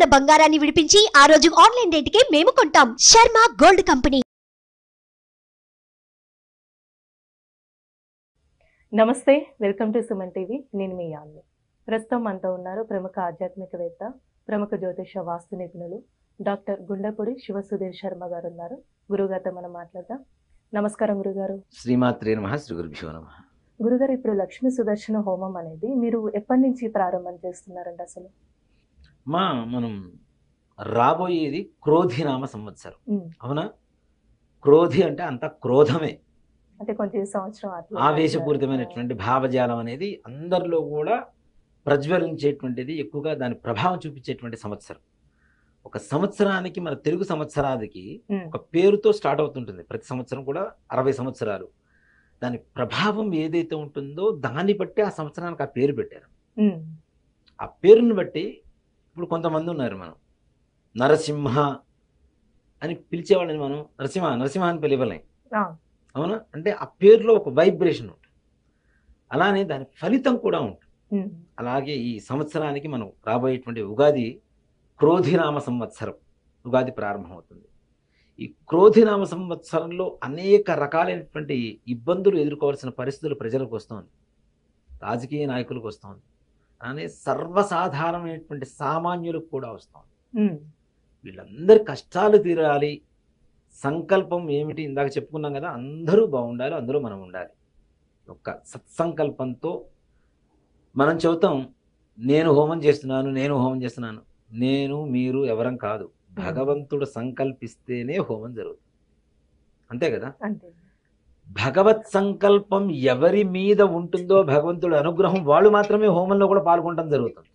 ఉన్న బంగారాన్ని విడిపించి ఆ రోజు ఆన్లైన్ రేటుకే మేము కొంటాం Sharma gold company namaste welcome to Suman TV నేను మీ యాన్ని ప్రస్తుతం మనతో ఉన్నారు ప్రముఖ ఆధ్యాత్మికవేత్త ప్రముఖ జ్యోతిష వాస్తు నిపుణులు డాక్టర్ గుండెపూడి శివ సుధీర్ శర్మ గారు ఉన్నారు గురుగారితో మనం మాట్లాడదాం నమస్కారం గురుగారు శ్రీమాత్రే నమ శ్రీ గురుభ్యో నమ గురుగారు ఇప్పుడు లక్ష్మీ సుదర్శన హోమం అనేది మీరు ఎప్పటి నుంచి ప్రారంభం చేస్తున్నారండి అసలు మా మనం రాబోయేది క్రోధినామ సంవత్సరం ఉమ్, అవునా క్రోధి అంటే అంత క్రోధమే అంటే కొంచెం ఈ సంవత్సరం అట్లా ఆవేశపూరితమైనటువంటి భావజాలం అనేది అందరిలో కూడా ప్రజ్వలించేటువంటిది ఎక్కువగా దాని ప్రభావం చూపించేటువంటి సంవత్సరం ఒక సంవత్సరానికి మన తెలుగు సంవత్సరాదికి ఉమ్, ఒక పేరుతో స్టార్ట్ అవుతుంటుంది ప్రతి సంవత్సరం కూడా అరవై సంవత్సరాలు దాని ప్రభావం ఏదైతే ఉంటుందో దాన్ని బట్టి ఆ సంవత్సరానికి ఆ పేరు పెట్టారు ఉమ్, ఆ పేరుని బట్టి ఇప్పుడు కొంతమంది ఉన్నారు మనం నరసింహ అని పిలిచేవాళ్ళని మనం నరసింహ నరసింహ అని పిలవలేం ఆ, అవునా అంటే ఆ పేరులో ఒక వైబ్రేషన్ ఉంటుంది అలానే దాని ఫలితం కూడా ఉంటుంది ఉమ్, అలాగే ఈ సంవత్సరానికి మనం రాబోయేటువంటి ఉగాది క్రోధినామ సంవత్సరం ఉగాది ప్రారంభమవుతుంది ఈ క్రోధినామ సంవత్సరంలో అనేక రకాలైనటువంటి ఇబ్బందులు ఎదుర్కోవాల్సిన పరిస్థితులు ప్రజలకు వస్తుంది రాజకీయ నాయకులకు వస్తుంది అలానే సర్వసాధారణమైనటువంటి సామాన్యులకు కూడా వస్తుంది ఉమ్, వీళ్ళందరి కష్టాలు తీరాలి సంకల్పం ఏమిటి ఇందాక చెప్పుకున్నాం కదా అందరూ బాగుండాలి అందులో మనం ఉండాలి ఒక సత్సంకల్పంతో మనం చెబుతాం నేను హోమం చేస్తున్నాను నేను హోమం చేస్తున్నాను నేను మీరు ఎవరం కాదు భగవంతుడు సంకల్పిస్తేనే హోమం జరుగుతుంది అంతే కదా అంతే భగవత్ సంకల్పం ఎవరి మీద ఉంటుందో భగవంతుడి అనుగ్రహం వాళ్ళు మాత్రమే హోమంలో కూడా పాల్గొనడం జరుగుతుంది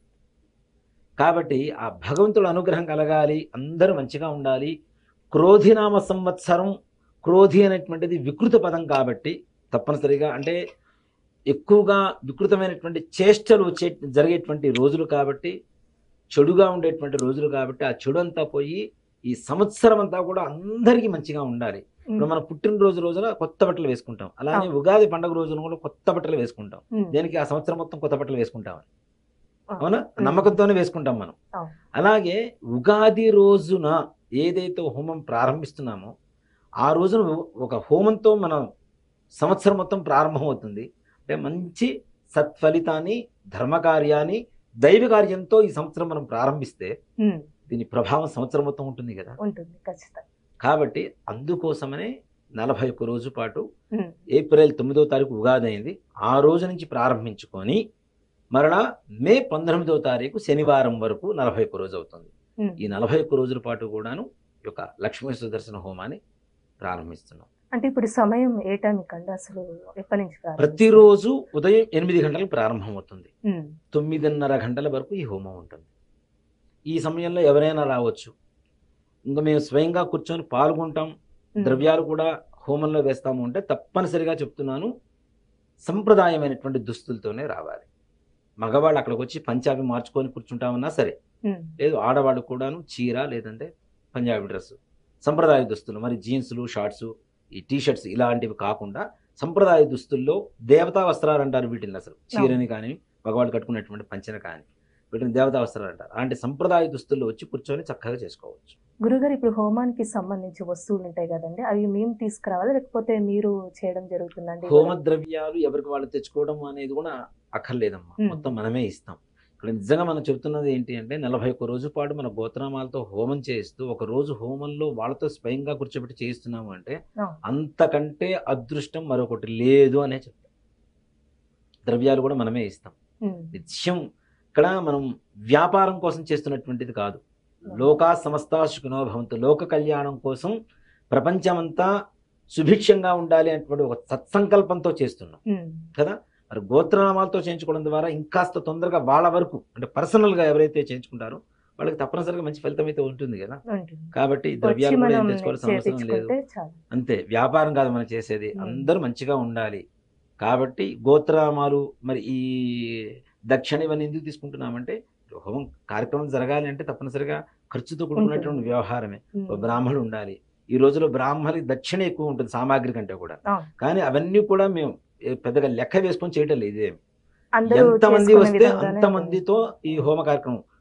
కాబట్టి ఆ భగవంతుడి అనుగ్రహం కలగాలి అందరూ మంచిగా ఉండాలి క్రోధినామ సంవత్సరం క్రోధి అనేటువంటిది వికృత పదం కాబట్టి తప్పనిసరిగా అంటే ఎక్కువగా వికృతమైనటువంటి చేష్టలు వచ్చే జరిగేటువంటి రోజులు కాబట్టి చెడుగా ఉండేటువంటి రోజులు కాబట్టి ఆ చెడు అంతా పోయి ఈ సంవత్సరం అంతా కూడా అందరికీ మంచిగా ఉండాలి ఇప్పుడు ఉమ్, మన పుట్టినరోజు రోజున కొత్త బట్టలు వేసుకుంటాం అలానే అవును. ఉగాది పండుగ రోజున కూడా కొత్త బట్టలు వేసుకుంటాం ఉమ్, దేనికి ఆ సంవత్సరం మొత్తం కొత్త బట్టలు వేసుకుంటాం ఆ, అవునా ఉమ్, నమ్మకంతోనే వేసుకుంటాం మనం అవును. అలాగే ఉగాది రోజున ఏదైతే హోమం ప్రారంభిస్తున్నామో ఆ రోజున ఒక హోమంతో మన సంవత్సరం మొత్తం ప్రారంభమవుతుంది అంటే మంచి సత్ఫలితాన్ని ధర్మకార్యాన్ని దైవ కార్యంతో ఈ సంవత్సరం మనం ప్రారంభిస్తే ఉమ్, దీని ప్రభావం సంవత్సరం మొత్తం ఉంటుంది కదా ఉంటుంది ఖచ్చితంగా కాబట్టి అందుకోసమనే నలభై ఒక్క రోజు పాటు ఉమ్, ఏప్రిల్ తొమ్మిదో తారీఖు ఉగాది అయింది ఆ రోజు నుంచి ప్రారంభించుకొని మరలా మే పంతొమ్మిదవ తారీఖు శనివారం వరకు నలభై ఒక్క రోజు అవుతుంది ఉమ్. ఈ నలభై ఒక్క రోజుల పాటు కూడాను ఈ యొక్క లక్ష్మీ సుదర్శన హోమాన్ని ప్రారంభిస్తున్నాం అంటే ఇప్పుడు సమయం ఏ టైంకి అండి అసలు ఎప్పటి నుంచి ప్రారంభిస్తారు? ప్రతిరోజు ఉదయం ఎనిమిది గంటలకు ప్రారంభమవుతుంది ఉమ్, తొమ్మిదిన్నర గంటల వరకు ఈ హోమం ఉంటుంది ఈ సమయంలో ఎవరైనా రావచ్చు ఇంకా మేము స్వయంగా కూర్చొని పాల్గొంటాం ఉమ్, ద్రవ్యాలు కూడా హోమంలో వేస్తాము అంటే తప్పనిసరిగా చెప్తున్నాను సంప్రదాయమైనటువంటి దుస్తులతోనే రావాలి మగవాళ్ళు అక్కడికి వచ్చి పంజాబీ మార్చుకొని కూర్చుంటామన్నా సరే ఉమ్, లేదు ఆడవాళ్ళు కూడాను చీర లేదంటే పంజాబీ డ్రెస్ సంప్రదాయ దుస్తులు మరి జీన్సులు షార్ట్స్ ఈ టీ షర్ట్స్ ఇలాంటివి కాకుండా సంప్రదాయ దుస్తుల్లో దేవతా వస్త్రాలు అంటారు వీటిని అసలు చీరని కానీ మగవాళ్ళు కట్టుకునేటువంటి పంచన కానీ వీటిని దేవతా వస్త్రాలు అంటారు అలాంటి సంప్రదాయ దుస్తుల్లో వచ్చి కూర్చొని చక్కగా చేసుకోవచ్చు గురుగారు ఇప్పుడు హోమానికి సంబంధించి వస్తువులు ఉంటాయి కదండి అవి మేము తీసుకురావాలి లేకపోతే మీరు చేయడం జరుగుతుందండి హోమ ద్రవ్యాలు ఎవరికి వాళ్ళు తెచ్చుకోవడం అనేది కూడా అక్కర్లేదమ్మా మ్మ్. మొత్తం మనమే ఇస్తాం ఇక్కడ నిజంగా మనం చెప్తున్నది ఏంటి అంటే నలభై ఒక్క రోజు పాటు మన గోత్రనామాలతో హోమం చేయిస్తూ ఒక రోజు హోమంలో వాళ్ళతో స్వయంగా కూర్చోబెట్టి చేయిస్తున్నాము అంటే ఆ. అంతకంటే అదృష్టం మరొకటి లేదు అనే చెప్తాం ద్రవ్యాలు కూడా మనమే ఇస్తాం ఉమ్, నిత్యం ఇక్కడ మనం వ్యాపారం కోసం చేస్తున్నటువంటిది కాదు లోకా సమస్త సుఖినో భవంతు లోక కళ్యాణం కోసం ప్రపంచమంతా సుభిక్షంగా ఉండాలి అనేటువంటి ఒక సత్సంకల్పంతో చేస్తున్నాం ఉమ్, కదా మరి గోత్రనామాలతో చేయించుకోవడం ద్వారా ఇంకాస్త తొందరగా వాళ్ళ వరకు అంటే పర్సనల్గా ఎవరైతే చేయించుకుంటారో వాళ్ళకి తప్పనిసరిగా మంచి ఫలితం అయితే ఉంటుంది కదా ఉంటుంది కాబట్టి ఈ వచ్చి ద్రవ్యాలు కూడా ఏం మనం తెచ్చుకోవాల్సిన అవసరం లేదు చేపించుకుంటే చాలు అంతే వ్యాపారం కాదు మనం చేసేది మ్మ్. అందరూ మంచిగా ఉండాలి కాబట్టి గోత్రనామాలు మరి ఈ దక్షిణ ఇవన్నీ ఎందుకు తీసుకుంటున్నామంటే హోమం కార్యక్రమం జరగాలి అంటే తప్పనిసరిగా ఖర్చుతో కూడుకున్నటువంటి ఉంటుంది. వ్యవహారమే ఉమ్, ఒక బ్రాహ్మణుడు ఉండాలి ఈ రోజులో బ్రాహ్మణులకి దక్షిణ ఎక్కువ ఉంటుంది సామాగ్రి కంటే కూడా అవును. కానీ అవన్నీ కూడా మేము ఏ పెద్దగా లెక్క వేసుకొని చేయటం లేదు ఇదేమి అందరూ ఎంతమంది చేసుకునే వస్తే విధంగానే అంతమందితో ఈ హోమ కార్యక్రమం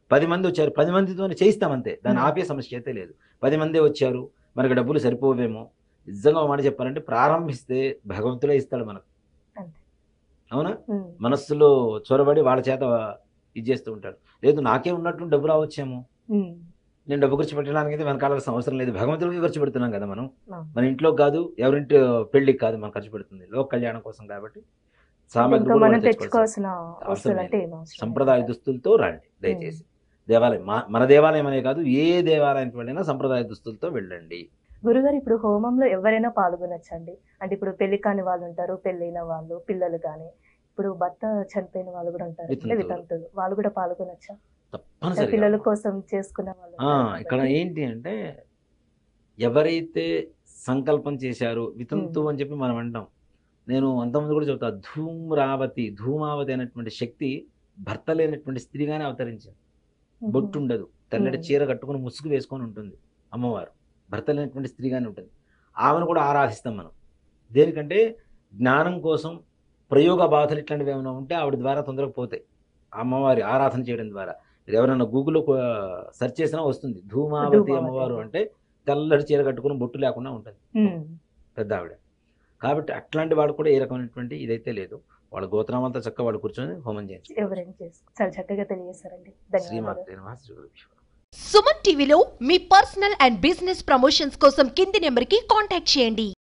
పది మంది వచ్చారు పది మందితోనే చేయిస్తామంతే దాన్ని Hmm. ఆపే సమస్య అయితే లేదు పది మందే వచ్చారు మనకి డబ్బులు సరిపోవేమో నిజంగా ఒక మాట చెప్పాలంటే ప్రారంభిస్తే భగవంతుడే ఇస్తాడు మనకు అంతే. అవునా ఉమ్, మనస్సులో చొరబడి వాళ్ళ చేత ఇది చేస్తూ ఉంటాడు లేదు నాకే ఉన్నట్టు డబ్బు రావచ్చేమో ఉమ్, నేను డబ్బు ఖర్చు పెట్టడానికి అయితే మనకు కావాల్సిన అవసరం లేదు భగవంతుడికి ఖర్చు పెడుతున్నాం కదా మనం అవును. మన ఇంట్లో కాదు ఎవరింటి పెళ్లికి కాదు మనం ఖర్చు పెడుతుంది లోక కళ్యాణం కోసం కాబట్టి సామాగ్రి ఇంకా కూడా మనం వాళ్ళు తెచ్చుకోవాల్సిన తెచ్చుకోవాల్సిన వస్తువులు అంటే ఏం అవసరం సంప్రదాయ లేదు. దుస్తులతో రండి దయచేసి దేవాలయం మా- మన దేవాలయం అనే కాదు ఏ దేవాలయానికి వెళ్ళినా సంప్రదాయ దుస్తులతో వెళ్ళండి గురుగారు ఇప్పుడు హోమంలో ఎవరైనా పాల్గొనొచ్చండి అంటే ఇప్పుడు పెళ్లి కాని వాళ్ళు ఉంటారు పెళ్ళైన వాళ్ళు పిల్లలు కానీ ఇప్పుడు భర్త చనిపోయిన వాళ్ళు కూడా ఉంటారు అంటే వితంతువులు. వితంతులు వాళ్ళు కూడా పాల్గొనొచ్చా తప్పనిసరిగా పిల్లల కోసం చేసుకున్న వాళ్ళు ఆ, ఉంటారు ఇక్కడ కాబట్టి. ఏంటి అంటే ఎవరైతే సంకల్పం చేశారో వితంతు అని చెప్పి మనం అంటాం నేను అంతకుముందు కూడా చెబుతా ధూమ్రావతి ధూమావతి అనేటువంటి శక్తి భర్త లేనటువంటి స్త్రీగానే అవతరించింది ఉహు. బొట్టు ఉండదు తెల్లటి మ్మ్. చీర కట్టుకుని ముసుగు వేసుకొని ఉంటుంది అమ్మవారు భర్త లేనటువంటి స్త్రీగానే ఉంటుంది ఆమెను కూడా ఆరాధిస్తాం మనం దేనికంటే జ్ఞానం కోసం ప్రయోగ బాధలు ఇట్లాంటివి ఏమైనా ఉంటే ఆవిడ ద్వారా తొందరగా పోతాయి అమ్మవారి ఆరాధన చేయడం ద్వారా మీరు ఎవరైనా గూగుల్లో సెర్చ్ చేసినా వస్తుంది ధూమావతి ధూమావతి. అమ్మవారు అంటే తెల్లటి చీర కట్టుకుని బొట్టు లేకుండా ఉంటుంది ఉమ్, పెద్ద పెద్ద ఆవిడ కాబట్టి అట్లాంటి వాడు కూడా ఏ రకమైనటువంటి ఇదైతే లేదు వాళ్ళ గోత్రం అంతా చక్కగా వాళ్ళు కూర్చొని హోమం చేయించు ఎవరైనా చేసుకో చాలా చక్కగా తెలియజేశారండి ధన్యవాదాలు శ్రీమాత్రే నమః శ్రీ గురుభ్యో నమః. సుమన్ టీవీలో మీ పర్సనల్ అండ్ బిజినెస్ ప్రమోషన్స్ కోసం కింది నెంబర్కి కాంటాక్ట్ చేయండి